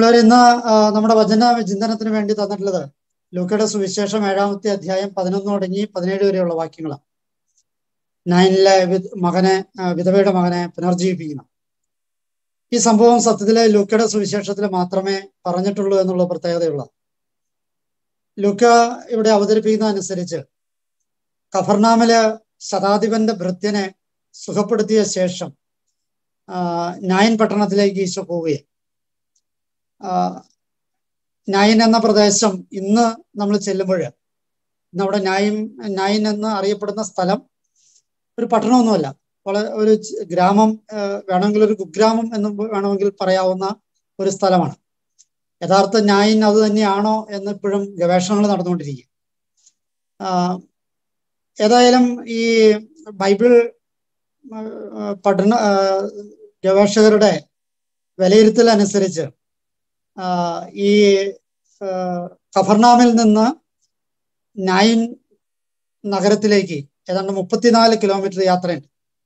പ്രിയമുള്ളവർ ഇന്ന് ആ, നമ്മുടെ വചന ചിന്തനത്തിന് വേണ്ടി തന്നിട്ടുള്ളത് ലൂക്കയുടെ സുവിശേഷം ഏഴാമത്തെ അധ്യായം പതിനൊന്ന് തുടങ്ങി പതിനേഴ് വരെയുള്ള വാക്യങ്ങളാണ് നയനിലെ വി- മകനെ ആ, വിധവയുടെ മകനെ പുനർജീവിപ്പിക്കണം ഈ സംഭവം സത്യത്തിലെ ലൂക്കയുടെ സുവിശേഷത്തിൽ മാത്രമേ പറഞ്ഞിട്ടുള്ളൂ എന്നുള്ള പ്രത്യേകതയുള്ള ലൂക്ക ഇവിടെ അവതരിപ്പിക്കുന്ന അനുസരിച്ച് കഫർനാമില് ശതാധിപന്റെ ഭൃത്യനെ സുഖപ്പെടുത്തിയ ശേഷം ആ, നായൻ പട്ടണത്തിലേക്ക് ഈശോ പോവുകയാണ് ആ, നായിൻ എന്ന പ്രദേശം ഇന്ന് നമ്മൾ ചെല്ലുമ്പോൾ ഇന്ന് അവിടെ നായിൻ നായിൻ എന്ന് അറിയപ്പെടുന്ന സ്ഥലം ഒരു പട്ടണമൊന്നുമല്ല വളരെ ഒരു ച് ഗ്രാമം ആ, വേണമെങ്കിൽ ഒരു കുഗ്രാമം എന്ന് വേണമെങ്കിൽ പറയാവുന്ന ഒരു സ്ഥലമാണ് യഥാർത്ഥ നായിൻ അത് തന്നെയാണോ എന്ന് ഇപ്പോഴും ഗവേഷണങ്ങൾ നടന്നുകൊണ്ടിരിക്കുക ആ, ഏതായാലും ഈ ബൈബിൾ ആ, പഠന ആ, ഗവേഷകരുടെ വിലയിരുത്തൽ അനുസരിച്ച് ആ, ഈ ആ, കഫർനാമിൽ നിന്ന് നൈൻ നഗരത്തിലേക്ക് ഏതാണ്ട് മുപ്പത്തിനാല് കിലോമീറ്റർ യാത്രയുണ്ട്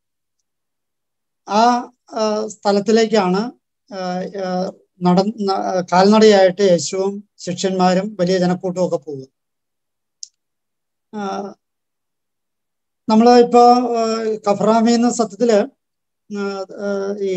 ആ ആ, സ്ഥലത്തിലേക്കാണ് ആ, ആ, നട ന- കാൽനടയായിട്ട് യേശുവും ശിഷ്യന്മാരും വലിയ ജനക്കൂട്ടവും ഒക്കെ പോകുക നമ്മൾ ഇപ്പോ കഫറാമിന്ന് സത്യത്തില് ആ, ആ, ഈ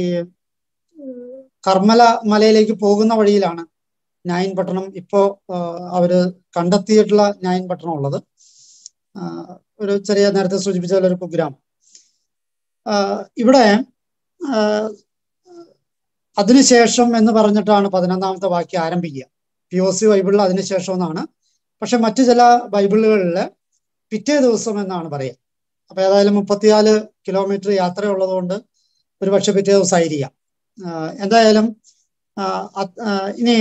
കർമ്മല മലയിലേക്ക് പോകുന്ന വഴിയിലാണ് നായൻ പട്ടണം ഇപ്പോ ആ, അവര് കണ്ടെത്തിയിട്ടുള്ള നായൻ പട്ടണം ഉള്ളത് ആ, ഒരു ചെറിയ നേരത്തെ സൂചിപ്പിച്ച പോലെ ഒരു കുഗ്രാമം ആ, ഇവിടെ ആ, അതിനുശേഷം എന്ന് പറഞ്ഞിട്ടാണ് പതിനൊന്നാമത്തെ വാക്യം ആരംഭിക്കുക പി ഒ സി ബൈബിളിൽ അതിനുശേഷം എന്നാണ് പക്ഷെ മറ്റു ചില ബൈബിളുകളിൽ പിറ്റേ ദിവസം എന്നാണ് പറയുക അപ്പൊ ഏതായാലും മുപ്പത്തിനാല് കിലോമീറ്റർ യാത്ര ഉള്ളതുകൊണ്ട് ഒരു പക്ഷെ പിറ്റേ ദിവസം ആയിരിക്കാം ആ, എന്തായാലും ആ, അത്, ആ, ഇനി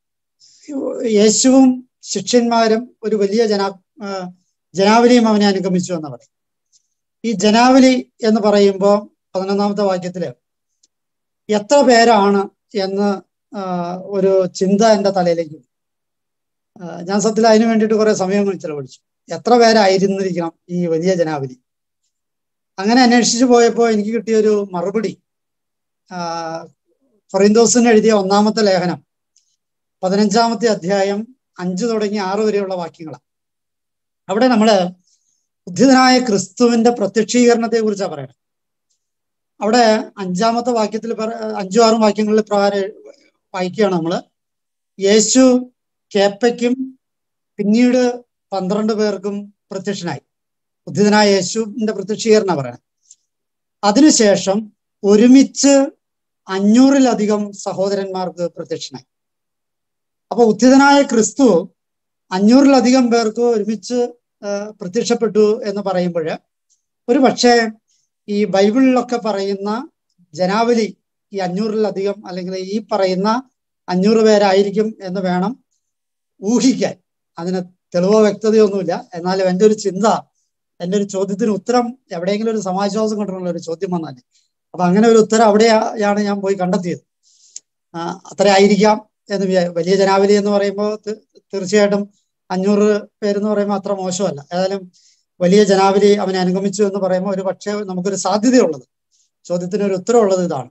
യേശുവും ശിഷ്യന്മാരും ഒരു വലിയ ജനാ ആ, ജനാവലിയും അവനെ അനുഗമിച്ചു എന്ന് പറയും ഈ ജനാവലി എന്ന് പറയുമ്പോൾ പതിനൊന്നാമത്തെ വാക്യത്തില് എത്ര പേരാണ് എന്ന് ആ, ഒരു ചിന്ത എൻ്റെ തലയിലേക്ക് വന്നു. ആ, ഞാൻ സത്യത്തിൽ അതിന് വേണ്ടിയിട്ട് കുറെ സമയങ്ങൾ ചെലവഴിച്ചു എത്ര പേരായിരുന്നിരിക്കണം ഈ വലിയ ജനാവലി അങ്ങനെ അന്വേഷിച്ചു പോയപ്പോൾ എനിക്ക് കിട്ടിയ ഒരു മറുപടി ആ, കൊറിന്തോസിന് എഴുതിയ ഒന്നാമത്തെ ലേഖനം പതിനഞ്ചാമത്തെ അധ്യായം അഞ്ച് തുടങ്ങി ആറ് വരെയുള്ള വാക്യങ്ങളാണ് അവിടെ നമ്മള് ബുദ്ധിതനായ ക്രിസ്തുവിന്റെ പ്രത്യക്ഷീകരണത്തെ കുറിച്ചാണ് പറയുന്നത് അവിടെ അഞ്ചാമത്തെ വാക്യത്തിൽ പറ- അഞ്ചും ആറും വാക്യങ്ങളിൽ പ്രകാരം വായിക്കുകയാണ് നമ്മള് യേശു കേപ്പയ്ക്കും പിന്നീട് പന്ത്രണ്ട് പേർക്കും പ്രത്യക്ഷനായി ബുദ്ധിതനായ യേശുവിന്റെ പ്രത്യക്ഷീകരണ പറയണത് അതിനുശേഷം ഒരുമിച്ച് അഞ്ഞൂറിലധികം സഹോദരന്മാർക്ക് പ്രത്യക്ഷനായി അപ്പൊ ഉദ്ധിതനായ ക്രിസ്തു അഞ്ഞൂറിലധികം പേർക്ക് ഒരുമിച്ച് ആ, പ്രത്യക്ഷപ്പെട്ടു എന്ന് പറയുമ്പോൾ ഒരു പക്ഷേ ഈ ബൈബിളിലൊക്കെ പറയുന്ന ജനാവലി ഈ അഞ്ഞൂറിലധികം അല്ലെങ്കിൽ ഈ പറയുന്ന അഞ്ഞൂറ് പേരായിരിക്കും എന്ന് വേണം ഊഹിക്കാൻ അതിന് തെളിവോ വ്യക്തതയൊന്നുമില്ല എന്നാലും എൻ്റെ ഒരു ചിന്ത എൻ്റെ ഒരു ചോദ്യത്തിന് ഉത്തരം എവിടെയെങ്കിലും ഒരു സമാശ്വാസം കൊണ്ടുള്ള ഒരു ചോദ്യം വന്നാലേ അപ്പൊ അങ്ങനെ ഒരു ഉത്തരം അവിടെയാണ് ഞാൻ പോയി കണ്ടെത്തിയത് ആ, അത്ര ആയിരിക്കാം എന്ന് വിചാ- വലിയ ജനാവലി എന്ന് പറയുമ്പോൾ തി- തീർച്ചയായിട്ടും അഞ്ഞൂറ് പേരെന്ന് പറയുമ്പോൾ അത്ര മോശമല്ല ഏതായാലും വലിയ ജനാവലി അവനെ അനുഗമിച്ചു എന്ന് പറയുമ്പോൾ ഒരു പക്ഷേ നമുക്കൊരു സാധ്യതയുള്ളത് ചോദ്യത്തിന് ഒരു ഉത്തരവുള്ളത് ഇതാണ്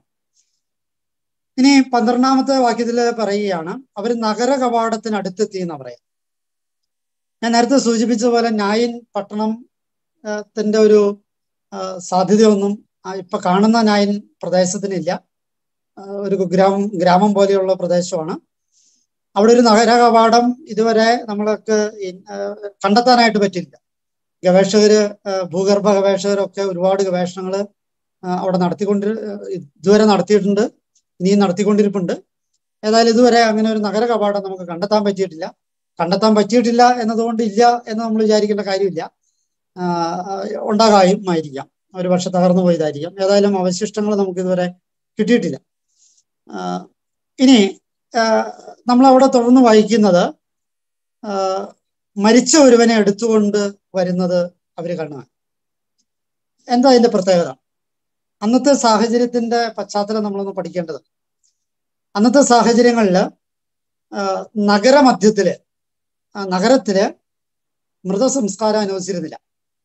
ഇനി പന്ത്രണ്ടാമത്തെ വാക്യത്തിൽ പറയുകയാണ് അവർ നഗര കവാടത്തിനടുത്തെത്തി എന്ന് പറയാം ഞാൻ നേരത്തെ സൂചിപ്പിച്ച പോലെ നായിൻ പട്ടണം ആ, ത്തിന്റെ ഒരു ആ, സാധ്യതയൊന്നും ആ, ഇപ്പൊ കാണുന്ന നായിൻ പ്രദേശത്തിനില്ല ആ, ഒരു കുഗ്രാമം ഗ്രാമം പോലെയുള്ള പ്രദേശമാണ് അവിടെ ഒരു നഗര കവാടം ഇതുവരെ നമ്മൾക്ക് ഈ- ആ, കണ്ടെത്താനായിട്ട് പറ്റില്ല ഗവേഷകര് ആ, ഭൂഗർഭ ഗവേഷകരൊക്കെ ഒരുപാട് ഗവേഷണങ്ങൾ അവിടെ നടത്തിക്കൊണ്ട് ഇതുവരെ നടത്തിയിട്ടുണ്ട് ഇനിയും നടത്തിക്കൊണ്ടിരിപ്പുണ്ട് ഏതായാലും ഇതുവരെ അങ്ങനെ ഒരു നഗര കവാടം നമുക്ക് കണ്ടെത്താൻ പറ്റിയിട്ടില്ല കണ്ടെത്താൻ പറ്റിയിട്ടില്ല എന്നതുകൊണ്ട് ഇല്ല എന്ന് നമ്മൾ വിചാരിക്കേണ്ട കാര്യമില്ല ആ, ഉണ്ടാകാമായിരിക്കാം ഒരു പക്ഷെ തകർന്നു പോയതായിരിക്കാം ഏതായാലും അവശിഷ്ടങ്ങൾ നമുക്ക് ഇതുവരെ കിട്ടിയിട്ടില്ല ആ, ഇനി നമ്മൾ അവിടെ തുടർന്ന് വായിക്കുന്നത് ആ, മരിച്ച ഒരുവനെ എടുത്തുകൊണ്ട് വരുന്നത് അവർ കണ്ണു എന്താ അതിന്റെ പ്രത്യേകത അന്നത്തെ സാഹചര്യത്തിന്റെ പശ്ചാത്തലം നമ്മളൊന്ന് പഠിക്കേണ്ടത് അന്നത്തെ സാഹചര്യങ്ങളിൽ നഗരമധ്യത്തില് ആ, നഗരത്തില് മൃതസംസ്കാരം അനുവദിച്ചിരുന്നില്ല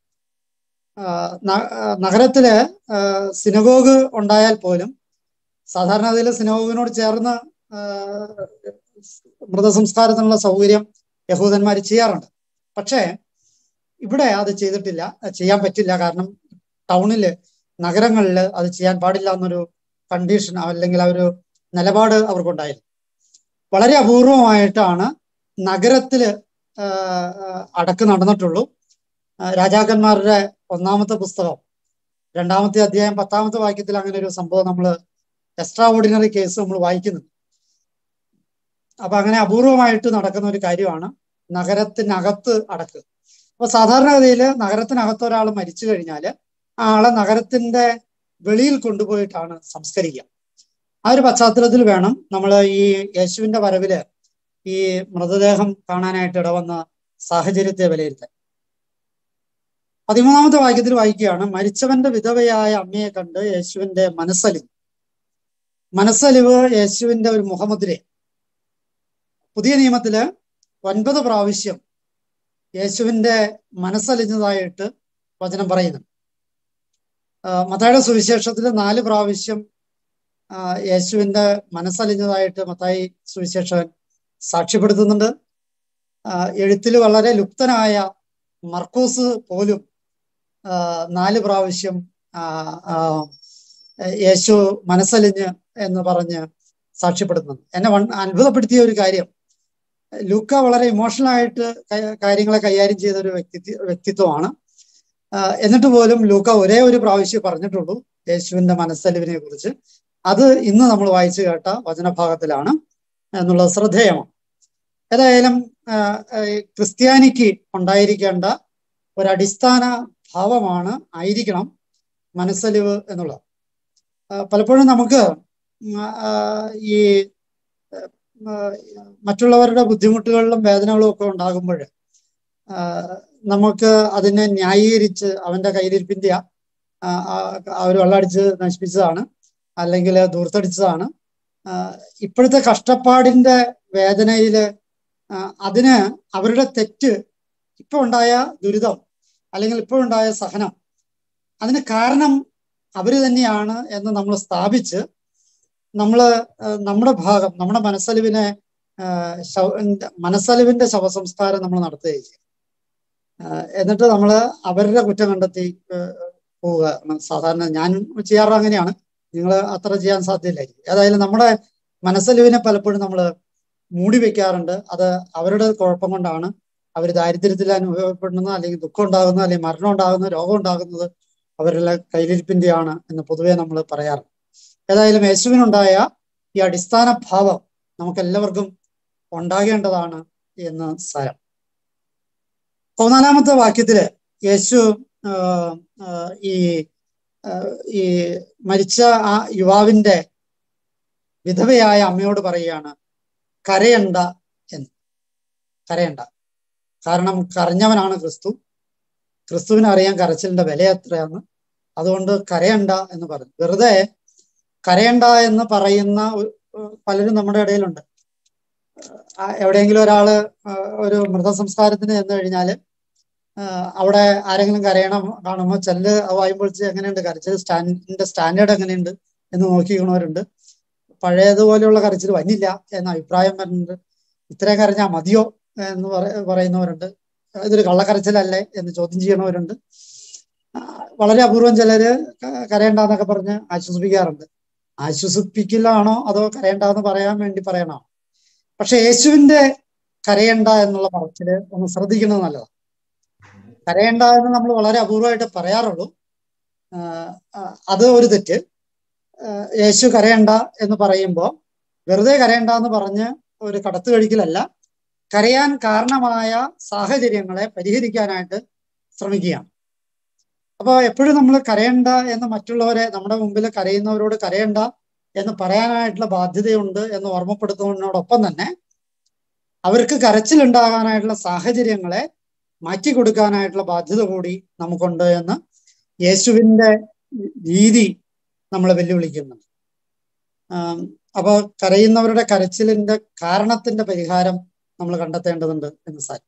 ആ, ന- ആ, നഗരത്തില് സിനഗോഗ് ഉണ്ടായാൽ പോലും സാധാരണ അതിൽ സിനഗോഗിനോട് ചേർന്ന് മൃതസംസ്കാരത്തിനുള്ള സൗകര്യം യഹൂദന്മാർ ചെയ്യാറുണ്ട് പക്ഷേ ഇവിടെ അത് ചെയ്തിട്ടില്ല ചെയ്യാൻ പറ്റില്ല കാരണം ടൗണില് നഗരങ്ങളിൽ അത് ചെയ്യാൻ പാടില്ല എന്നൊരു കണ്ടീഷൻ അല്ലെങ്കിൽ ആ ഒരു നിലപാട് അവർക്കുണ്ടായിരുന്നു വളരെ അപൂർവമായിട്ടാണ് നഗരത്തില് അടക്ക് നടന്നിട്ടുള്ളൂ രാജാക്കന്മാരുടെ ഒന്നാമത്തെ പുസ്തകം രണ്ടാമത്തെ അധ്യായം പത്താമത്തെ വാക്യത്തിൽ അങ്ങനെ ഒരു സംഭവം നമ്മൾ എക്സ്ട്രാ ഓർഡിനറി കേസ് നമ്മൾ വായിക്കുന്നു അപ്പൊ അങ്ങനെ അപൂർവമായിട്ട് നടക്കുന്ന ഒരു കാര്യമാണ് നഗരത്തിനകത്ത് അടക്ക് അപ്പൊ സാധാരണഗതിയിൽ നഗരത്തിനകത്ത് ഒരാൾ മരിച്ചു കഴിഞ്ഞാൽ ആ ആളെ നഗരത്തിന്റെ വെളിയിൽ കൊണ്ടുപോയിട്ടാണ് സംസ്കരിക്കുക ആ ഒരു പശ്ചാത്തലത്തിൽ വേണം നമ്മൾ ഈ യേശുവിന്റെ വരവില് ഈ മൃതദേഹം കാണാനായിട്ട് ഇടവന്ന സാഹചര്യത്തെ വിലയിരുത്താൻ പതിമൂന്നാമത്തെ വാക്യത്തിൽ വായിക്കുകയാണ് മരിച്ചവന്റെ വിധവയായ അമ്മയെ കണ്ട് യേശുവിന്റെ മനസ്സലിവ് മനസ്സലിവ് യേശുവിന്റെ ഒരു മുഖമുദ്ര പുതിയ നിയമത്തില് ഒൻപത് പ്രാവശ്യം യേശുവിന്റെ മനസ്സലിഞ്ഞതായിട്ട് വചനം പറയുന്നു മത്തായുടെ സുവിശേഷത്തിൽ നാല് പ്രാവശ്യം യേശുവിന്റെ മനസ്സലിഞ്ഞതായിട്ട് മത്തായി സുവിശേഷൻ സാക്ഷ്യപ്പെടുത്തുന്നുണ്ട് എഴുത്തിൽ വളരെ ലുപ്തനായ മർക്കോസ് പോലും നാല് പ്രാവശ്യം യേശു മനസ്സലിഞ്ഞ് എന്ന് പറഞ്ഞ് സാക്ഷ്യപ്പെടുത്തുന്നുണ്ട് എന്നെ അത്ഭുതപ്പെടുത്തിയ ഒരു കാര്യം ലൂക്ക വളരെ ഇമോഷണൽ ആയിട്ട് കാര്യങ്ങളെ കൈകാര്യം ചെയ്ത ഒരു വ്യക്തി വ്യക്തിത്വമാണ് എന്നിട്ട് പോലും ലൂക്ക ഒരേ ഒരു പ്രാവശ്യം പറഞ്ഞിട്ടുള്ളൂ യേശുവിന്റെ മനസ്സലിവിനെ കുറിച്ച് അത് ഇന്ന് നമ്മൾ വായിച്ചു കേട്ട വചനഭാഗത്തിലാണ് എന്നുള്ളത് ശ്രദ്ധേയമാണ് ഏതായാലും ക്രിസ്ത്യാനിക്ക് ഉണ്ടായിരിക്കേണ്ട ഒരു അടിസ്ഥാന ഭാവമാണ് ആയിരിക്കണം മനസ്സലിവ് എന്നുള്ളത് പലപ്പോഴും നമുക്ക് ഈ മറ്റുള്ളവരുടെ ബുദ്ധിമുട്ടുകളിലും വേദനകളും ഒക്കെ ഉണ്ടാകുമ്പോൾ നമുക്ക് അതിനെ ന്യായീകരിച്ച് അവന്റെ കയ്യിലിരിപ്പിന്റെ അവർ വെള്ളമടിച്ച് നശിപ്പിച്ചതാണ് അല്ലെങ്കിൽ ദൂർത്തടിച്ചതാണ് ഇപ്പോഴത്തെ കഷ്ടപ്പാടിന്റെ വേദനയില് അതിന് അവരുടെ തെറ്റ് ഇപ്പൊ ഉണ്ടായ ദുരിതം അല്ലെങ്കിൽ ഇപ്പോൾ ഉണ്ടായ സഹനം അതിന് കാരണം അവര് തന്നെയാണ് എന്ന് നമ്മൾ സ്ഥാപിച്ച് നമ്മൾ നമ്മുടെ ഭാഗം നമ്മുടെ മനസ്സലിവിനെ മനസ്സലിവിന്റെ ശവസംസ്കാരം നമ്മൾ നടത്തുകയും ചെയ്യും എന്നിട്ട് നമ്മൾ അവരുടെ കുറ്റം കണ്ടെത്തി പോവുക സാധാരണ ഞാൻ ചെയ്യാറ് അങ്ങനെയാണ് നിങ്ങൾ അത്ര ചെയ്യാൻ സാധ്യതയില്ലായിരിക്കും ഏതായാലും നമ്മുടെ മനസ്സലിവിനെ പലപ്പോഴും നമ്മൾ മൂടി വെക്കാറുണ്ട് അത് അവരുടെ കുഴപ്പം കൊണ്ടാണ് അവർ ദാരിദ്ര്യത്തിൽ അനുഭവപ്പെടുന്നത് അല്ലെങ്കിൽ ദുഃഖം ഉണ്ടാകുന്നത് അല്ലെങ്കിൽ മരണം ഉണ്ടാകുന്നത് രോഗം ഉണ്ടാകുന്നത് അവരുടെ കയ്യിലിരിപ്പിന്റെയാണ് എന്ന് പൊതുവെ നമ്മൾ പറയാറ് ഏതായാലും യേശുവിനുണ്ടായ ഈ അടിസ്ഥാന ഭാവം നമുക്ക് എല്ലാവർക്കും ഉണ്ടാകേണ്ടതാണ് എന്ന് സാരം പതിനാലാമത്തെ വാക്യത്തില് യേശു ഈ ഈ മരിച്ച ആ യുവാവിന്റെ വിധവയായ അമ്മയോട് പറയുകയാണ് കരയണ്ട എന്ന് കരയണ്ട കാരണം കരഞ്ഞവനാണ് ക്രിസ്തു ക്രിസ്തുവിന് അറിയാൻ കരച്ചിലിന്റെ വില എത്രയാന്ന് അതുകൊണ്ട് കരയണ്ട എന്ന് പറഞ്ഞു വെറുതെ കരയണ്ട എന്ന് പറയുന്ന പലരും നമ്മുടെ ഇടയിലുണ്ട് എവിടെയെങ്കിലും ഒരാള് ഒരു മൃതസംസ്കാരത്തിന് ചെന്ന് കഴിഞ്ഞാല് അവിടെ ആരെങ്കിലും കരയണം കാണുമ്പോൾ ചെല്ല് വായുമ്പോൾ എങ്ങനെയുണ്ട് കരച്ചിൽ സ്റ്റാൻഡിന്റെ സ്റ്റാൻഡേർഡ് എങ്ങനെയുണ്ട് എന്ന് നോക്കിക്കണവരുണ്ട് പഴയതുപോലെയുള്ള കരച്ചിൽ വന്നില്ല എന്ന അഭിപ്രായം വരുന്നുണ്ട് ഇത്രയും കരഞ്ഞാൽ മതിയോ എന്ന് പറയുന്നവരുണ്ട് ഇതൊരു കള്ളക്കരച്ചിലല്ലേ എന്ന് ചോദ്യം ചെയ്യണവരുണ്ട് വളരെ അപൂർവം ചിലര് കരയണ്ടെന്നൊക്കെ പറഞ്ഞ് ആശ്വസിപ്പിക്കാറുണ്ട് ആശ്വസിപ്പിക്കലാണോ അതോ കരയണ്ടെന്ന് പറയാൻ വേണ്ടി പറയണോ പക്ഷെ യേശുവിന്റെ കരയണ്ട എന്നുള്ള പറച്ചില് ഒന്ന് ശ്രദ്ധിക്കുന്നത് നല്ലതാണ് കരയണ്ട എന്ന് നമ്മൾ വളരെ അപൂർവമായിട്ട് പറയാറുള്ളൂ അത് ഒരു തെറ്റ് യേശു കരയണ്ട എന്ന് പറയുമ്പോൾ വെറുതെ കരയണ്ട എന്ന് പറഞ്ഞ് ഒരു കടത്തു കഴിക്കലല്ല കരയാൻ കാരണമായ സാഹചര്യങ്ങളെ പരിഹരിക്കാനായിട്ട് ശ്രമിക്കുകയാണ് അപ്പോൾ എപ്പോഴും നമ്മൾ കരയണ്ട എന്ന് മറ്റുള്ളവരെ നമ്മുടെ മുമ്പിൽ കരയുന്നവരോട് കരയണ്ട എന്ന് പറയാനായിട്ടുള്ള ബാധ്യതയുണ്ട് എന്ന് ഓർമ്മപ്പെടുത്തുന്നതിനോടൊപ്പം തന്നെ അവർക്ക് കരച്ചിലുണ്ടാകാനായിട്ടുള്ള സാഹചര്യങ്ങളെ മാറ്റി കൊടുക്കാനായിട്ടുള്ള ബാധ്യത കൂടി നമുക്കുണ്ട് എന്ന് യേശുവിന്റെ രീതി നമ്മളെ വെല്ലുവിളിക്കുന്നുണ്ട് അപ്പോൾ കരയുന്നവരുടെ കരച്ചിലിന്റെ കാരണത്തിന്റെ പരിഹാരം നമ്മൾ കണ്ടെത്തേണ്ടതുണ്ട് എന്ന് സാരം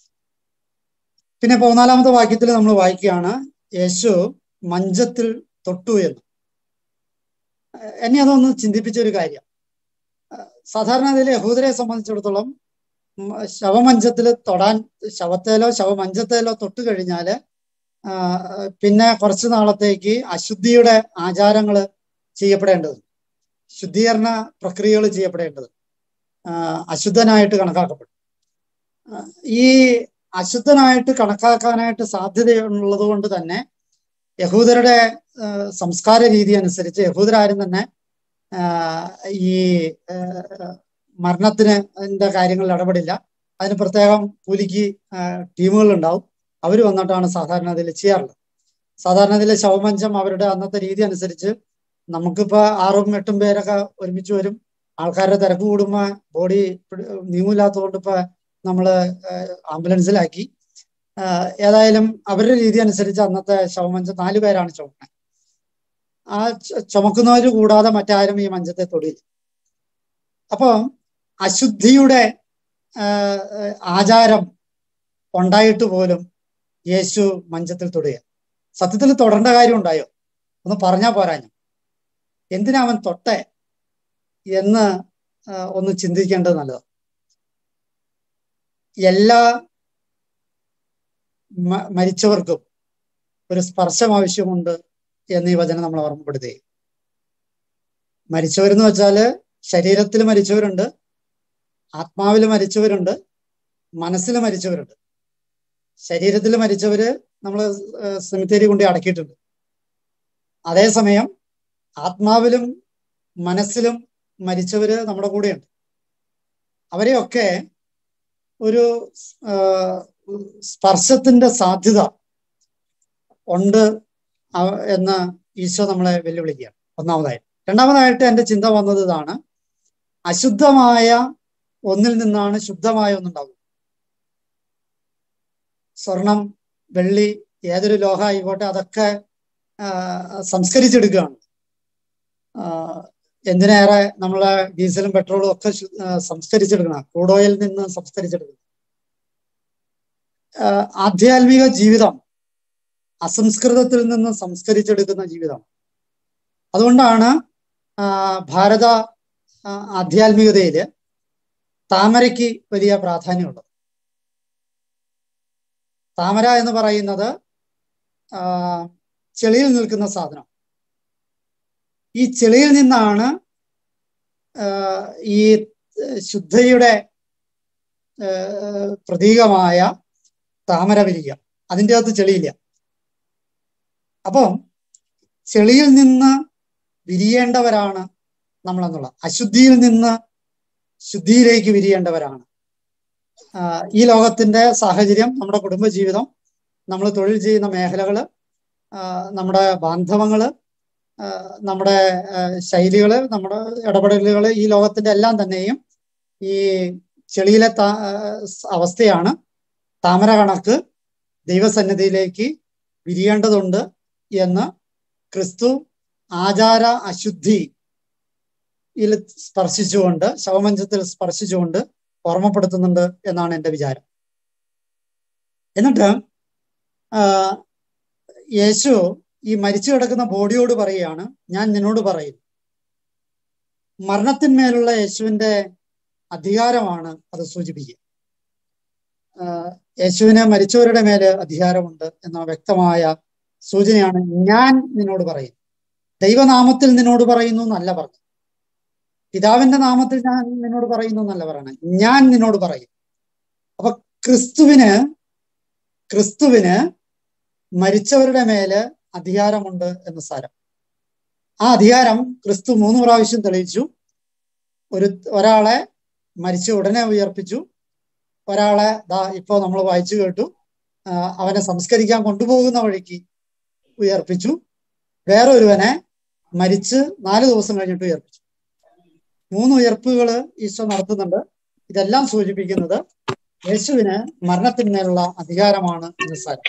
പിന്നെ പതിനാലാമത്തെ വാക്യത്തിൽ നമ്മൾ വായിക്കുകയാണ് യേശു മഞ്ചത്തിൽ തൊട്ടു എന്ന് എന്നെ അതൊന്ന് ചിന്തിപ്പിച്ച ഒരു കാര്യം സാധാരണ ഇതിൽ യഹൂദരെ സംബന്ധിച്ചിടത്തോളം ഉം, ശവമഞ്ചത്തിൽ തൊടാൻ ശവത്തേലോ ശവമഞ്ചത്തേലോ തൊട്ട് കഴിഞ്ഞാല് ആ, പിന്നെ കുറച്ചു നാളത്തേക്ക് അശുദ്ധിയുടെ ആചാരങ്ങൾ ചെയ്യപ്പെടേണ്ടത് ശുദ്ധീകരണ പ്രക്രിയകൾ ചെയ്യപ്പെടേണ്ടത് ആ, അശുദ്ധനായിട്ട് കണക്കാക്കപ്പെടും ആ, ഈ അശുദ്ധനായിട്ട് കണക്കാക്കാനായിട്ട് സാധ്യതയുള്ളത് കൊണ്ട് തന്നെ യഹൂദരുടെ ആ, സംസ്കാര രീതി അനുസരിച്ച് യഹൂദരാരും തന്നെ ആ, ഈ ആ, മരണത്തിന് അതിന്റെ കാര്യങ്ങളിൽ ഇടപെടില്ല അതിന് പ്രത്യേകം കൂലിക്ക് ടീമുകൾ ഉണ്ടാവും അവർ വന്നിട്ടാണ് സാധാരണ അതിൽ ചെയ്യാറുള്ളത് സാധാരണ ഇതിലെ ശവമഞ്ചം അവരുടെ അന്നത്തെ രീതി അനുസരിച്ച് നമുക്കിപ്പോ ആറും എട്ടും പേരൊക്കെ ഒരുമിച്ച് വരും ആൾക്കാരുടെ തിരക്ക് കൂടുമ്പോ ബോഡി നീങ്ങൂലാത്തതുകൊണ്ട് ഇപ്പൊ നമ്മള് ആംബുലൻസിലാക്കി ആഹ് ഏതായാലും അവരുടെ രീതി അനുസരിച്ച് അന്നത്തെ ശവമഞ്ചം നാല് പേരാണ് ചുമക്കുന്നത് ആ ച- ചുമക്കുന്നവര് കൂടാതെ മറ്റാരും ഈ മഞ്ചത്തെ തൊടിയില്ല അപ്പൊ അശുദ്ധിയുടെ ആഹ് ആഹ് ആചാരം ഉണ്ടായിട്ട് പോലും യേശു മഞ്ചത്തിൽ തൊടുക സത്യത്തിൽ തൊടേണ്ട കാര്യം ഉണ്ടായോ ഒന്ന് പറഞ്ഞാ പോരാഞ്ഞു എന്തിനാ അവൻ തൊട്ടെ എന്ന് ആഹ് ഒന്ന് ചിന്തിക്കേണ്ടത് നല്ലത് എല്ലാ മ- മരിച്ചവർക്കും ഒരു സ്പർശം ആവശ്യമുണ്ട് എന്ന് ഈ വചനം നമ്മൾ ഓർമ്മപ്പെടുത്തി മരിച്ചവരെന്ന് വെച്ചാല് ശരീരത്തിൽ മരിച്ചവരുണ്ട് ആത്മാവിൽ മരിച്ചവരുണ്ട് മനസ്സിൽ മരിച്ചവരുണ്ട് ശരീരത്തിൽ മരിച്ചവര് നമ്മൾ സെമിത്തേരി കൊണ്ട് അടക്കിയിട്ടുണ്ട് അതേസമയം ആത്മാവിലും മനസ്സിലും മരിച്ചവര് നമ്മുടെ കൂടെയുണ്ട് അവരെയൊക്കെ ഒരു ആ, സ്പർശത്തിന്റെ സാധ്യത ഉണ്ട് അവ- എന്ന് ഈശോ നമ്മളെ വെല്ലുവിളിക്കുകയാണ് ഒന്നാമതായിട്ട് രണ്ടാമതായിട്ട് എന്റെ ചിന്ത വന്നത് ഇതാണ് അശുദ്ധമായ ഒന്നിൽ നിന്നാണ് ശുദ്ധമായ ഒന്നുണ്ടാകുന്നത് സ്വർണം വെള്ളി ഏതൊരു ലോഹ ആയിക്കോട്ടെ അതൊക്കെ ആ, സംസ്കരിച്ചെടുക്കുകയാണ് ആ, എന്തിനേറെ നമ്മളെ ഡീസലും പെട്രോളും ഒക്കെ ശു- ആ, സംസ്കരിച്ചെടുക്കണം ക്രൂഡ് ഓയിൽ നിന്ന് സംസ്കരിച്ചെടുക്കണം ആ, ആധ്യാത്മിക ജീവിതം അസംസ്കൃതത്തിൽ നിന്ന് സംസ്കരിച്ചെടുക്കുന്ന ജീവിതം അതുകൊണ്ടാണ് ആ, ഭാരത ആ, ആധ്യാത്മികതയില് താമരയ്ക്ക് വലിയ പ്രാധാന്യമുള്ളത് താമര എന്ന് പറയുന്നത് ആ, ചെളിയിൽ നിൽക്കുന്ന സാധനം ഈ ചെളിയിൽ നിന്നാണ് ആ, ഈ ശുദ്ധയുടെ ആ, പ്രതീകമായ താമര വിരിക അതിൻ്റെ അകത്ത് ചെളിയില്ല അപ്പം ചെളിയിൽ നിന്ന് വിരിയേണ്ടവരാണ് നമ്മളെന്നുള്ള അശുദ്ധിയിൽ നിന്ന് ശുദ്ധിയിലേക്ക് വിരിയേണ്ടവരാണ് ആ, ഈ ലോകത്തിന്റെ സാഹചര്യം നമ്മുടെ കുടുംബജീവിതം നമ്മൾ തൊഴിൽ ചെയ്യുന്ന മേഖലകള് ആ, നമ്മുടെ ബാന്ധവങ്ങള് ആ, നമ്മുടെ ആ, ശൈലികള് നമ്മുടെ ഇടപെടലുകള് ഈ ലോകത്തിന്റെ എല്ലാം തന്നെയും ഈ ചെളിയിലെ താ ആ, അവസ്ഥയാണ് താമര കണക്ക് ദൈവസന്നിധിയിലേക്ക് വിരിയേണ്ടതുണ്ട് എന്ന് ക്രിസ്തു ആചാര അശുദ്ധി യിൽ സ്പർശിച്ചുകൊണ്ട് ശവമഞ്ചത്തിൽ സ്പർശിച്ചുകൊണ്ട് ഓർമ്മപ്പെടുത്തുന്നുണ്ട് എന്നാണ് എൻ്റെ വിചാരം എന്നിട്ട് ആ, യേശു ഈ മരിച്ചു കിടക്കുന്ന ബോഡിയോട് പറയുകയാണ് ഞാൻ നിന്നോട് പറയുന്നു മരണത്തിന്മേലുള്ള യേശുവിന്റെ അധികാരമാണ് അത് സൂചിപ്പിക്കുക ആ, യേശുവിന് മരിച്ചവരുടെ മേല് അധികാരമുണ്ട് എന്ന വ്യക്തമായ സൂചനയാണ് ഞാൻ നിന്നോട് പറയുന്നു ദൈവനാമത്തിൽ നിന്നോട് പറയുന്നു എന്നല്ല പറഞ്ഞു പിതാവിന്റെ നാമത്തിൽ ഞാൻ നിന്നോട് പറയുന്നു എന്നല്ല പറയണേ ഞാൻ നിന്നോട് പറയും അപ്പൊ ക്രിസ്തുവിന് ക്രിസ്തുവിന് മരിച്ചവരുടെ മേല് അധികാരമുണ്ട് എന്ന് സാരം ആ അധികാരം ക്രിസ്തു മൂന്ന് പ്രാവശ്യം തെളിയിച്ചു ഒരു ഒരാളെ മരിച്ച ഉടനെ ഉയർപ്പിച്ചു ഒരാളെ ദാ ഇപ്പോ നമ്മൾ വായിച്ചു കേട്ടു ആ, അവനെ സംസ്കരിക്കാൻ കൊണ്ടുപോകുന്ന വഴിക്ക് ഉയർപ്പിച്ചു വേറെ ഒരുവനെ മരിച്ച് നാല് ദിവസം കഴിഞ്ഞിട്ട് ഉയർപ്പിച്ചു മൂന്ന് ഉയർപ്പുകൾ ഈശോ നടത്തുന്നുണ്ട് ഇതെല്ലാം സൂചിപ്പിക്കുന്നത് യേശുവിന് മരണത്തിന്മേലുള്ള അധികാരമാണ് എന്ന് സാരം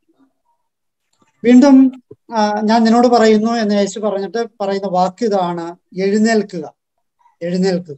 വീണ്ടും ആ, ഞാൻ നിന്നോട് പറയുന്നു എന്ന് യേശു പറഞ്ഞിട്ട് പറയുന്ന വാക്ക് ഇതാണ് എഴുന്നേൽക്കുക എഴുന്നേൽക്കുക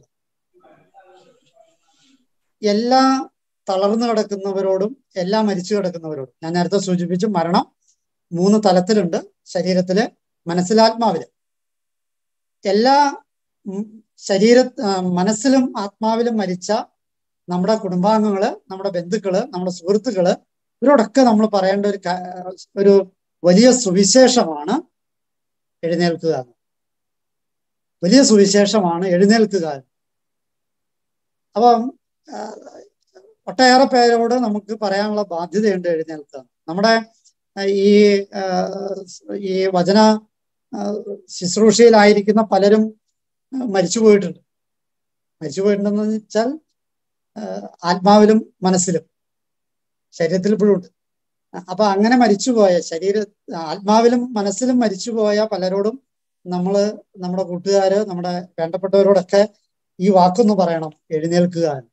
എല്ലാ തളർന്നു കിടക്കുന്നവരോടും എല്ലാ മരിച്ചു കിടക്കുന്നവരോടും ഞാൻ നേരത്തെ സൂചിപ്പിച്ചു മരണം മൂന്ന് തലത്തിലുണ്ട് ശരീരത്തില് മനസ്സിലാത്മാവില് എല്ലാ ഉം, ശരീര ആ, മനസ്സിലും ആത്മാവിലും മരിച്ച നമ്മുടെ കുടുംബാംഗങ്ങള് നമ്മുടെ ബന്ധുക്കള് നമ്മുടെ സുഹൃത്തുക്കള് ഇവരോടൊക്കെ നമ്മൾ പറയേണ്ട ഒരു കാ- ഒരു വലിയ സുവിശേഷമാണ് എഴുന്നേൽക്കുക എന്ന്. വലിയ സുവിശേഷമാണ് എഴുന്നേൽക്കുക എന്ന്. അപ്പം ആ, ഒട്ടേറെ പേരോട് നമുക്ക് പറയാനുള്ള ബാധ്യതയുണ്ട് എഴുന്നേൽക്കുക നമ്മുടെ ആ, ഈ ആ, ഈ വചന ആ, ശുശ്രൂഷയിലായിരിക്കുന്ന പലരും ആ, മരിച്ചു പോയിട്ടുണ്ട് മരിച്ചു പോയിട്ടുണ്ടെന്ന് വെച്ചാൽ ആ, ആത്മാവിലും മനസ്സിലും ശരീരത്തിൽ ഇപ്പോഴും ഉണ്ട് അപ്പൊ അങ്ങനെ മരിച്ചുപോയ ശരീര ആത്മാവിലും മനസ്സിലും മരിച്ചുപോയ പലരോടും നമ്മൾ നമ്മുടെ കൂട്ടുകാര് നമ്മുടെ വേണ്ടപ്പെട്ടവരോടൊക്കെ ഈ വാക്കൊന്ന് പറയണം എഴുന്നേൽക്കുക എന്ന്.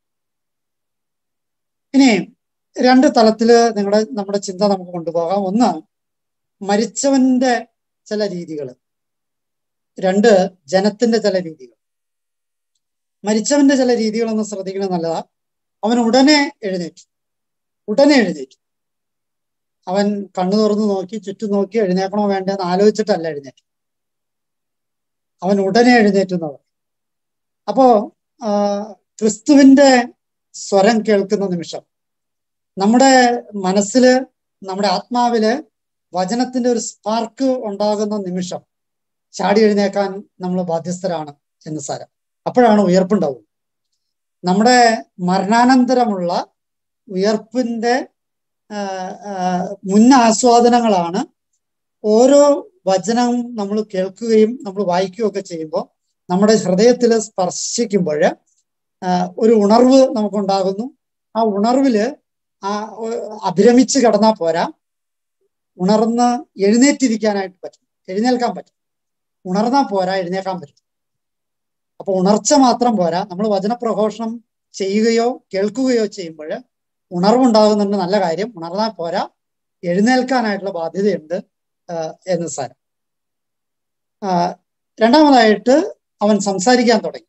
ഇനി രണ്ട് തലത്തില് നിങ്ങളുടെ നമ്മുടെ ചിന്ത നമുക്ക് കൊണ്ടുപോകാം ഒന്ന് മരിച്ചവന്റെ ചില രീതികൾ രണ്ട് ജനത്തിന്റെ ചില രീതികൾ മരിച്ചവന്റെ ചില രീതികളൊന്ന് ശ്രദ്ധിക്കണം നല്ലതാ അവൻ ഉടനെ എഴുന്നേറ്റു ഉടനെ എഴുന്നേറ്റു അവൻ കണ്ണു തുറന്നു നോക്കി ചുറ്റും നോക്കി എഴുന്നേക്കണോ വേണ്ടെന്ന് ആലോചിച്ചിട്ടല്ല എഴുന്നേറ്റു അവൻ ഉടനെ എഴുന്നേറ്റു എന്ന് പറയും അപ്പോ ആ, ക്രിസ്തുവിന്റെ സ്വരം കേൾക്കുന്ന നിമിഷം നമ്മുടെ മനസ്സില് നമ്മുടെ ആത്മാവില് വചനത്തിന്റെ ഒരു സ്പാർക്ക് ഉണ്ടാകുന്ന നിമിഷം ചാടി എഴുന്നേക്കാൻ നമ്മൾ ബാധ്യസ്ഥരാണ് എന്ന് സാരം അപ്പോഴാണ് ഉയർപ്പുണ്ടാവുക നമ്മുടെ മരണാനന്തരമുള്ള ഉയർപ്പിന്റെ ആ, ആ, മുൻ ആസ്വാദനങ്ങളാണ് ഓരോ വചനവും നമ്മൾ കേൾക്കുകയും നമ്മൾ വായിക്കുകയും ഒക്കെ ചെയ്യുമ്പോൾ നമ്മുടെ ഹൃദയത്തിൽ സ്പർശിക്കുമ്പോൾ ഒരു ഉണർവ് നമുക്കുണ്ടാകുന്നു ആ ഉണർവില് ആ ഒ- അഭിരമിച്ച് കിടന്നാൽ പോരാ ഉണർന്ന് എഴുന്നേറ്റിരിക്കാനായിട്ട് പറ്റും എഴുന്നേൽക്കാൻ പറ്റും ഉണർന്നാൽ പോരാ എഴുന്നേക്കാൻ പറ്റും അപ്പൊ ഉണർച്ച മാത്രം പോരാ നമ്മൾ വചനപ്രഘോഷണം ചെയ്യുകയോ കേൾക്കുകയോ ചെയ്യുമ്പോൾ ഉണർവുണ്ടാകുന്നുണ്ട് നല്ല കാര്യം ഉണർന്നാൽ പോരാ എഴുന്നേൽക്കാനായിട്ടുള്ള ബാധ്യതയുണ്ട് ആ, എന്ന് സാരം ആ, രണ്ടാമതായിട്ട് അവൻ സംസാരിക്കാൻ തുടങ്ങി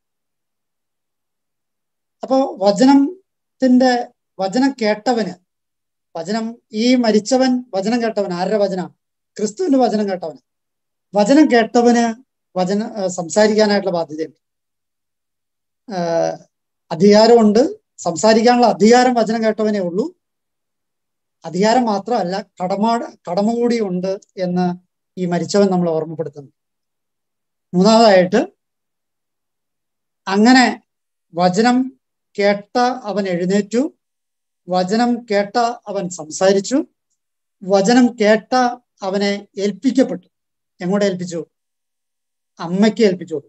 അപ്പോ വചനത്തിന്റെ വചനം കേട്ടവന് വചനം ഈ മരിച്ചവൻ വചനം കേട്ടവൻ ആരുടെ വചനം ക്രിസ്തുവിന്റെ വചനം കേട്ടവന് വചനം കേട്ടവന് വചന ആ, സംസാരിക്കാനായിട്ടുള്ള ബാധ്യതയുണ്ട് ആ, അധികാരമുണ്ട് സംസാരിക്കാനുള്ള അധികാരം വചനം കേട്ടവനേ ഉള്ളൂ അധികാരം മാത്രമല്ല കടമ കടമ കൂടി ഉണ്ട് എന്ന് ഈ മരിച്ചവൻ നമ്മൾ ഓർമ്മപ്പെടുത്തുന്നു മൂന്നാമതായിട്ട് അങ്ങനെ വചനം കേട്ട അവൻ എഴുന്നേറ്റു വചനം കേട്ട അവൻ സംസാരിച്ചു വചനം കേട്ട അവനെ ഏൽപ്പിക്കപ്പെട്ടു എങ്ങോട്ട് ഏൽപ്പിച്ചു അമ്മയ്ക്ക് ഏൽപ്പിച്ചു കൊടുത്തു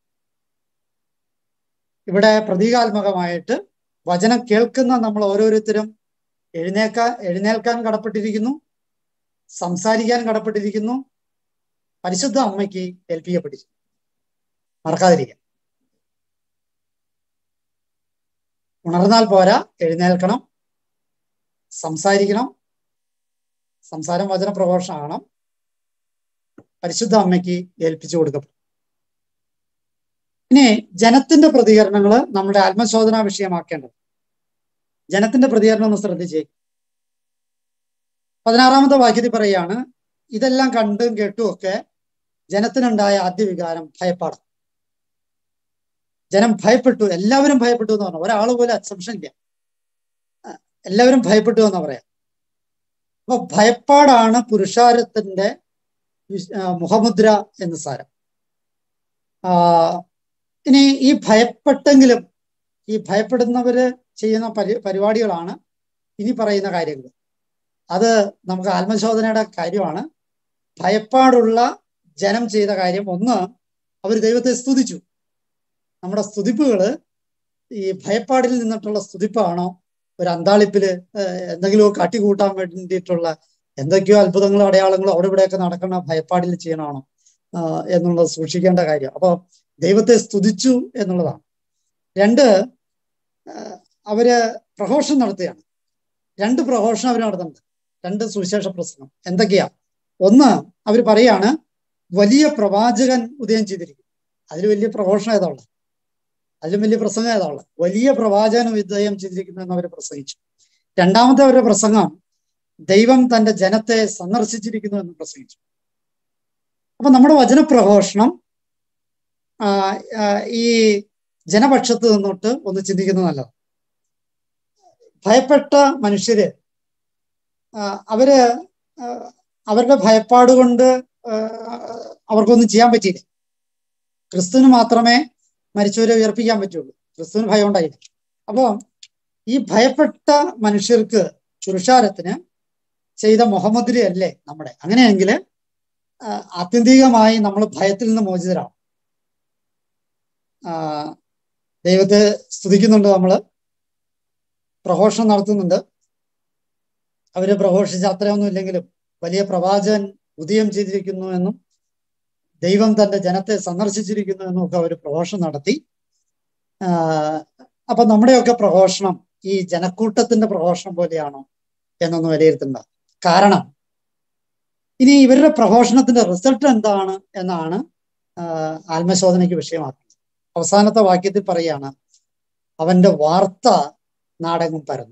ഇവിടെ പ്രതീകാത്മകമായിട്ട് വചനം കേൾക്കുന്ന നമ്മൾ ഓരോരുത്തരും എഴുന്നേക്കാൻ എഴുന്നേൽക്കാൻ കടപ്പെട്ടിരിക്കുന്നു സംസാരിക്കാൻ കടപ്പെട്ടിരിക്കുന്നു പരിശുദ്ധ അമ്മയ്ക്ക് ഏൽപ്പിക്കപ്പെട്ടിരിക്കുന്നു മറക്കാതിരിക്കാൻ ഉണർന്നാൽ പോരാ എഴുന്നേൽക്കണം സംസാരിക്കണം സംസാരം വചന പ്രഘോഷണം പരിശുദ്ധ അമ്മയ്ക്ക് ഏൽപ്പിച്ചു കൊടുക്കപ്പെടും ഇനി ജനത്തിന്റെ പ്രതികരണങ്ങൾ നമ്മുടെ ആത്മശോധനാ വിഷയമാക്കേണ്ടത് ജനത്തിന്റെ പ്രതികരണം ഒന്ന് ശ്രദ്ധിച്ചേ പതിനാറാമത്തെ വാക്യത്തിൽ പറയാണ് ഇതെല്ലാം കണ്ടും കേട്ടും ഒക്കെ ജനത്തിനുണ്ടായ ആദ്യ വികാരം ഭയപ്പാടാണ് ജനം ഭയപ്പെട്ടു എല്ലാവരും ഭയപ്പെട്ടു എന്ന് പറഞ്ഞു ഒരാൾ പോലും അസംഷൻ ഇല്ല ആ, എല്ലാവരും ഭയപ്പെട്ടു എന്ന് പറയാം അപ്പൊ ഭയപ്പാടാണ് പുരുഷാരത്തിന്റെ വിശ്- ആ, മുഖമുദ്ര എന്ന് സാരം ആ, ഇനി ഈ ഭയപ്പെട്ടെങ്കിലും ഈ ഭയപ്പെടുന്നവര് ചെയ്യുന്ന പരി പരിപാടികളാണ് ഇനി പറയുന്ന കാര്യങ്ങൾ അത് നമുക്ക് ആത്മശോധനയുടെ കാര്യമാണ് ഭയപ്പാടുള്ള ജനം ചെയ്ത കാര്യം ഒന്ന് അവർ ദൈവത്തെ സ്തുതിച്ചു നമ്മുടെ സ്തുതിപ്പുകള് ഈ ഭയപ്പാടിൽ നിന്നിട്ടുള്ള സ്തുതിപ്പാണോ ഒരു അന്താളിപ്പില് ഏഹ്, എന്തെങ്കിലുമോ കാട്ടിക്കൂട്ടാൻ വേണ്ടിയിട്ടുള്ള എന്തൊക്കെയോ അത്ഭുതങ്ങളോ അടയാളങ്ങളോ അവിടെ ഇവിടെയൊക്കെ നടക്കുന്ന ഭയപ്പാടിൽ ചെയ്യണമാണോ ആഹ് എന്നുള്ളത് സൂക്ഷിക്കേണ്ട കാര്യം അപ്പൊ ദൈവത്തെ സ്തുതിച്ചു എന്നുള്ളതാണ് രണ്ട് ആഹ് അവര് പ്രഘോഷണം നടത്തുകയാണ് രണ്ട് പ്രഘോഷണം അവർ നടത്തുന്നുണ്ട് രണ്ട് സുവിശേഷ പ്രസംഗം എന്തൊക്കെയാ ഒന്ന് അവർ പറയാണ് വലിയ പ്രവാചകൻ ഉദയം ചെയ്തിരിക്കും അതിൽ വലിയ പ്രഘോഷണം ഏതാ ഉള്ളത് അതിലും വലിയ പ്രസംഗം ഏതാ ഉള്ളത് വലിയ പ്രവാചകൻ ഉദയം ചെയ്തിരിക്കുന്നു എന്ന് അവർ പ്രസംഗിച്ചു രണ്ടാമത്തെ അവരുടെ പ്രസംഗം ദൈവം തന്റെ ജനത്തെ സന്ദർശിച്ചിരിക്കുന്നു എന്ന് പ്രസംഗിച്ചു അപ്പൊ നമ്മുടെ വചനപ്രഘോഷണം ആ, ആ, ഈ ജനപക്ഷത്ത് നിന്നിട്ട് ഒന്ന് ചിന്തിക്കുന്നത് നല്ലത് ഭയപ്പെട്ട മനുഷ്യര് ആ, അവര് ആ, അവരുടെ ഭയപ്പാട് കൊണ്ട് ആ, അവർക്കൊന്നും ചെയ്യാൻ പറ്റിയില്ല ക്രിസ്തുവിന് മാത്രമേ മരിച്ചവരെ ഉയർപ്പിക്കാൻ പറ്റുള്ളൂ ക്രിസ്തുവിന് ഭയം ഉണ്ടായില്ല അപ്പോ ഈ ഭയപ്പെട്ട മനുഷ്യർക്ക് പുരുഷാരത്തിന് ചെയ്ത മുഹമ്മദിലെ അല്ലേ നമ്മുടെ അങ്ങനെയെങ്കിൽ ആ, ആത്യന്തികമായി നമ്മൾ ഭയത്തിൽ നിന്ന് മോചിതരാണ് ആ, ദൈവത്തെ സ്തുതിക്കുന്നുണ്ട് നമ്മൾ പ്രഘോഷണം നടത്തുന്നുണ്ട് അവര് പ്രഘോഷിച്ച അത്രയൊന്നും ഇല്ലെങ്കിലും വലിയ പ്രവാചകൻ ഉദയം ചെയ്തിരിക്കുന്നു എന്നും ദൈവം തന്റെ ജനത്തെ സന്ദർശിച്ചിരിക്കുന്നു എന്നും ഒക്കെ അവർ പ്രഘോഷണം നടത്തി ആ, അപ്പൊ നമ്മുടെയൊക്കെ പ്രഘോഷണം ഈ ജനക്കൂട്ടത്തിന്റെ പ്രഘോഷണം പോലെയാണോ എന്നൊന്ന് വിലയിരുത്തേണ്ട കാരണം ഇനി ഇവരുടെ പ്രഘോഷണത്തിന്റെ റിസൾട്ട് എന്താണ് എന്നാണ് ആ, ആത്മശോധനയ്ക്ക് വിഷയമാക്കുന്നത് അവസാനത്തെ വാക്യത്തിൽ പറയാണ് അവന്റെ വാർത്ത നാടെങ്ങും പരന്നു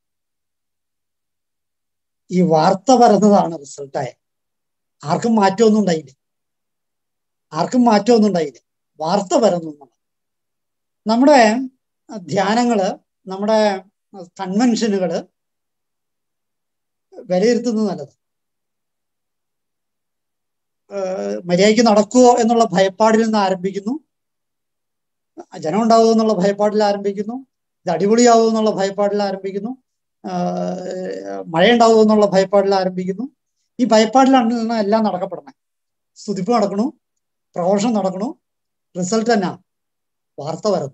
ഈ വാർത്ത പരന്നതാണ് റിസൾട്ടായ ആർക്കും മാറ്റമൊന്നും ഉണ്ടായില്ല ആർക്കും മാറ്റമൊന്നും ഉണ്ടായില്ല വാർത്ത പരന്നു എന്നുള്ളത്. നമ്മുടെ ധ്യാനങ്ങള് നമ്മുടെ കൺവെൻഷനുകള് വിലയിരുത്തുന്നത് നല്ലത് ഏഹ് മര്യാദയ്ക്ക് നടക്കുമോ എന്നുള്ള ഭയപ്പാടിൽ നിന്ന് ആരംഭിക്കുന്നു ജനം ഉണ്ടാവുമോ എന്നുള്ള ഭയപ്പാടിൽ ആരംഭിക്കുന്നു ഇത് അടിപൊളിയാവുമോ എന്നുള്ള ഭയപ്പാടിൽ ആരംഭിക്കുന്നു ആഹ് മഴ ഉണ്ടാവുമോ എന്നുള്ള ഭയപ്പാടിൽ ആരംഭിക്കുന്നു ഈ ഭയപ്പാടിലാണ് എല്ലാം നടക്കപ്പെടുന്നത് സ്തുതിപ്പ് നടക്കണു പ്രഘോഷണം നടക്കണു റിസൾട്ട് തന്നെ വാർത്ത വരുന്നു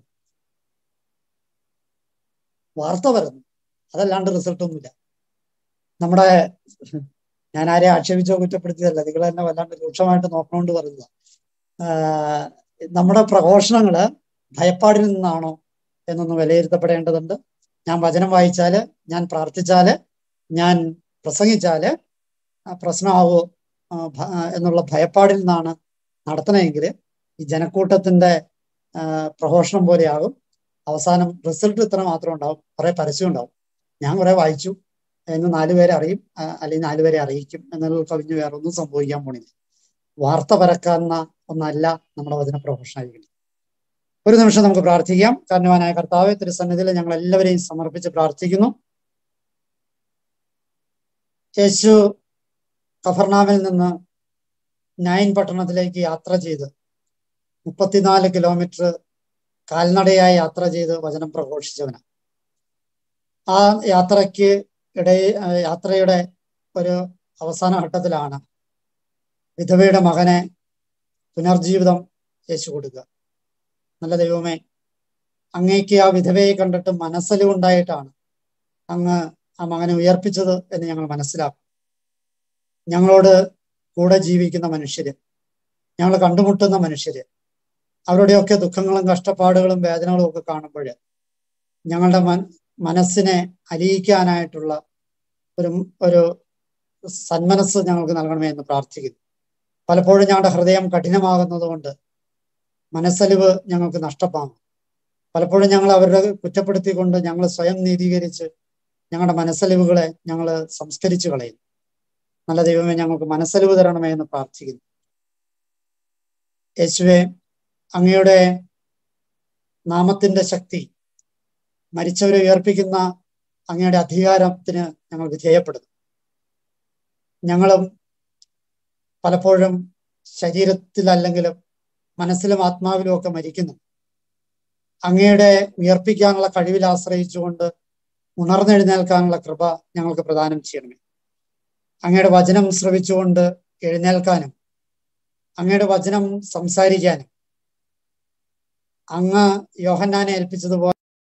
വാർത്ത വരുന്നു അതല്ലാണ്ട് റിസൾട്ട് ഒന്നുമില്ല നമ്മുടെ ഞാൻ ആരെയും ആക്ഷേപിച്ചോ കുറ്റപ്പെടുത്തിയതല്ല നിങ്ങൾ തന്നെ വല്ലാണ്ട് രൂക്ഷമായിട്ട് നോക്കണോണ്ട് പറയുക നമ്മുടെ പ്രഘോഷണങ്ങള് ഭയപ്പാടിൽ നിന്നാണോ എന്നൊന്ന് വിലയിരുത്തപ്പെടേണ്ടതുണ്ട് ഞാൻ വചനം വായിച്ചാല് ഞാൻ പ്രാർത്ഥിച്ചാല് ഞാൻ പ്രസംഗിച്ചാല് ആ പ്രശ്നമാവോ ആ, ഭ- ആ, എന്നുള്ള ഭയപ്പാടിൽ നിന്നാണ് നടത്തണമെങ്കിൽ ഈ ജനക്കൂട്ടത്തിന്റെ ആ, പ്രഘോഷണം പോലെയാകും അവസാനം റിസൾട്ട് ഇത്ര മാത്രം ഉണ്ടാവും കുറെ പരസ്യം ഉണ്ടാവും ഞാൻ കുറെ വായിച്ചു എന്ന് നാലുപേരെ അറിയും ആ, അല്ലെങ്കിൽ നാലുപേരെ അറിയിക്കും എന്നുള്ള കവിഞ്ഞ് വേറെ ഒന്നും സംഭവിക്കാൻ പോണില്ല വാർത്ത പരക്കാവുന്ന ഒന്നല്ല നമ്മുടെ വചന പ്രൊഫഷനായിരിക്കണം ഒരു നിമിഷം നമുക്ക് പ്രാർത്ഥിക്കാം കാരണവാനായ കർത്താവ് തിരുസന്നിധിയിൽ ഞങ്ങൾ എല്ലാവരെയും സമർപ്പിച്ച് പ്രാർത്ഥിക്കുന്നു യേശു കഫർനാമിൽ നിന്ന് നയൻ പട്ടണത്തിലേക്ക് യാത്ര ചെയ്ത് മുപ്പത്തിനാല് കിലോമീറ്റർ കാൽനടയായി യാത്ര ചെയ്ത് വചനം പ്രഘോഷിച്ചവന് ആ യാത്രയ്ക്ക് ഇടയിൽ യാത്രയുടെ ഒരു അവസാന ഘട്ടത്തിലാണ് വിധവയുടെ മകനെ പുനർജീവിതം യേശു കൊടുക്കുക നല്ല ദൈവമേ അങ്ങേക്ക് ആ വിധവയെ കണ്ടിട്ട് മനസ്സലിവുണ്ടായിട്ടാണ് അങ്ങ് ആ മകനെ ഉയർപ്പിച്ചത് എന്ന് ഞങ്ങൾ മനസ്സിലാക്കും ഞങ്ങളോട് കൂടെ ജീവിക്കുന്ന മനുഷ്യര് ഞങ്ങൾ കണ്ടുമുട്ടുന്ന മനുഷ്യര് അവരുടെയൊക്കെ ദുഃഖങ്ങളും കഷ്ടപ്പാടുകളും വേദനകളും ഒക്കെ കാണുമ്പോൾ ഞങ്ങളുടെ മൻ മനസ്സിനെ അലിയിക്കാനായിട്ടുള്ള ഒരു ഒരു സന്മനസ് ഞങ്ങൾക്ക് നൽകണമേ എന്ന് പ്രാർത്ഥിക്കുന്നു പലപ്പോഴും ഞങ്ങളുടെ ഹൃദയം കഠിനമാകുന്നത് കൊണ്ട് മനസ്സലിവ് ഞങ്ങൾക്ക് നഷ്ടപ്പാകും പലപ്പോഴും ഞങ്ങൾ അവരുടെ കുറ്റപ്പെടുത്തിക്കൊണ്ട് ഞങ്ങൾ സ്വയം നീതീകരിച്ച് ഞങ്ങളുടെ മനസ്സലിവുകളെ ഞങ്ങൾ സംസ്കരിച്ചു കളയും നല്ല ദൈവമേ ഞങ്ങൾക്ക് മനസ്സലിവ് തരണമേ എന്ന് പ്രാർത്ഥിക്കുന്നു യേശുവെ അങ്ങയുടെ നാമത്തിന്റെ ശക്തി മരിച്ചവരെ ഉയർപ്പിക്കുന്ന അങ്ങയുടെ അധികാരത്തിന് ഞങ്ങൾ വിധേയപ്പെടുന്നു ഞങ്ങളും പലപ്പോഴും ശരീരത്തിലല്ലെങ്കിലും മനസ്സിലും ആത്മാവിലും ഒക്കെ മരിക്കുന്നു അങ്ങയുടെ ഉയർപ്പിക്കാനുള്ള കഴിവിൽ ആശ്രയിച്ചുകൊണ്ട് ഉണർന്നെഴുന്നേൽക്കാനുള്ള കൃപ ഞങ്ങൾക്ക് പ്രദാനം ചെയ്യണമേ അങ്ങയുടെ വചനം ശ്രവിച്ചുകൊണ്ട് എഴുന്നേൽക്കാനും അങ്ങയുടെ വചനം സംസാരിക്കാനും അങ്ങ് യോഹന്നാനെ ഏൽപ്പിച്ചതുപോലെ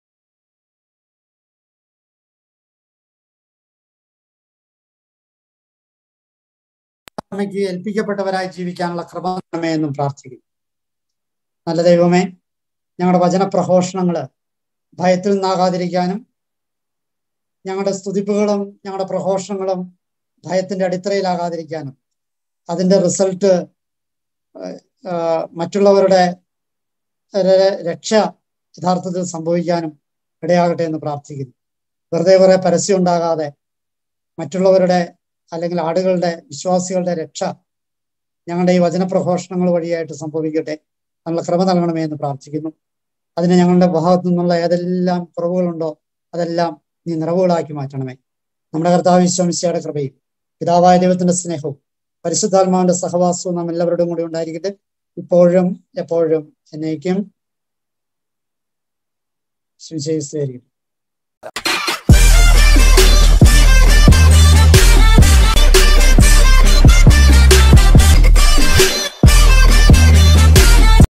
അമ്മയ്ക്ക് ഏൽപ്പിക്കപ്പെട്ടവരായി ജീവിക്കാനുള്ള കൃപ നമ്മെ എന്നും പ്രാർത്ഥിക്കുന്നു നല്ല ദൈവമേ ഞങ്ങളുടെ വചന പ്രഘോഷണങ്ങള് ഭയത്തിൽ നിന്നാകാതിരിക്കാനും ഞങ്ങളുടെ സ്തുതിപ്പുകളും ഞങ്ങളുടെ പ്രഘോഷണങ്ങളും ഭയത്തിന്റെ അടിത്തറയിലാകാതിരിക്കാനും അതിന്റെ റിസൾട്ട് മറ്റുള്ളവരുടെ ര- രക്ഷ യഥാർത്ഥത്തിൽ സംഭവിക്കാനും ഇടയാകട്ടെ എന്ന് പ്രാർത്ഥിക്കുന്നു വെറുതെ കുറെ പരസ്യം ഉണ്ടാകാതെ മറ്റുള്ളവരുടെ അല്ലെങ്കിൽ ആടുകളുടെ വിശ്വാസികളുടെ രക്ഷ ഞങ്ങളുടെ ഈ വചനപ്രഘോഷണങ്ങൾ വഴിയായിട്ട് സംഭവിക്കട്ടെ അതിനുള്ള ക്രമ നൽകണമേ എന്ന് പ്രാർത്ഥിക്കുന്നു അതിന് ഞങ്ങളുടെ ഭാഗത്തു നിന്നുള്ള ഏതെല്ലാം കുറവുകളുണ്ടോ അതെല്ലാം നീ നിറവുകളാക്കി മാറ്റണമേ നമ്മുടെ കർത്താവ് വിശ്വമിശയുടെ കൃപയും പിതാവായ ദൈവത്തിന്റെ സ്നേഹവും പരിശുദ്ധാത്മാവിന്റെ സഹവാസവും നാം എല്ലാവരുടെയും കൂടി ഉണ്ടായിരിക്കട്ടെ ഇപ്പോഴും എപ്പോഴും എന്നേക്കും സുവിശേഷിച്ചായിരിക്കും